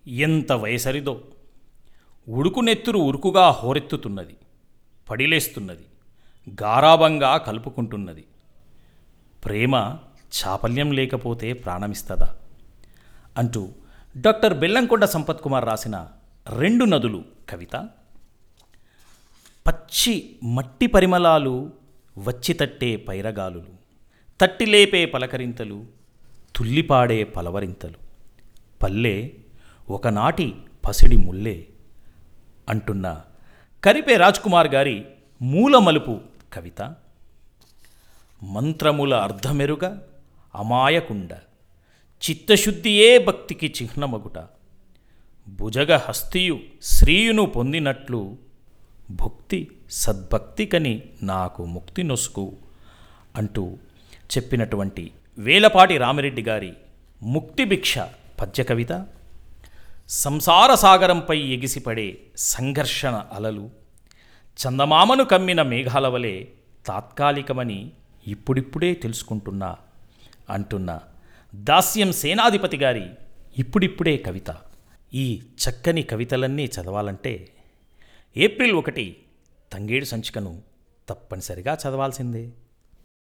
ఎంత వయసరిదో ఉడుకునెత్తురు ఉరుకుగా హోరెత్తుతున్నది పడిలేస్తున్నది గారాబంగా కలుపుకుంటున్నది ప్రేమ చాపల్యం లేకపోతే ప్రాణమిస్తదా అంటూ డాక్టర్ బెల్లంకొండ సంపత్ కుమార్ రాసిన రెండు నదులు కవిత పచ్చి మట్టి పరిమళాలు వచ్చి తట్టే పైరగాలులు తట్టిలేపే పలకరింతలు తుల్లిపాడే పలవరింతలు పల్లె ఒకనాటి పసిడి ముల్లే అంటున్న కరిపే రాజ్కుమార్ గారి మూల మలుపు కవిత మంత్రముల అర్ధమెరుగ అమాయకుండ చిత్తశుద్ధియే భక్తికి చిహ్నమగుట భుజగ హస్తియు శ్రీయును పొందినట్లు భుక్తి సద్భక్తికని నాకు ముక్తి నొసుకు అంటూ చెప్పినటువంటి వేలపాటి రామిరెడ్డి గారి ముక్తి భిక్ష పద్య కవిత సంసార సాగరంపై ఎగిసిపడే సంఘర్షణ అలలు చందమామను కమ్మిన మేఘాల వలె తాత్కాలికమని ఇప్పుడిప్పుడే తెలుసుకుంటున్నా అంటున్న దాస్యం సేనాధిపతి గారి ఇప్పుడిప్పుడే కవిత ఈ చక్కని కవితలన్నీ చదవాలంటే ఏప్రిల్ ఒకటి తంగేడు సంచికను తప్పనిసరిగా చదవాల్సిందే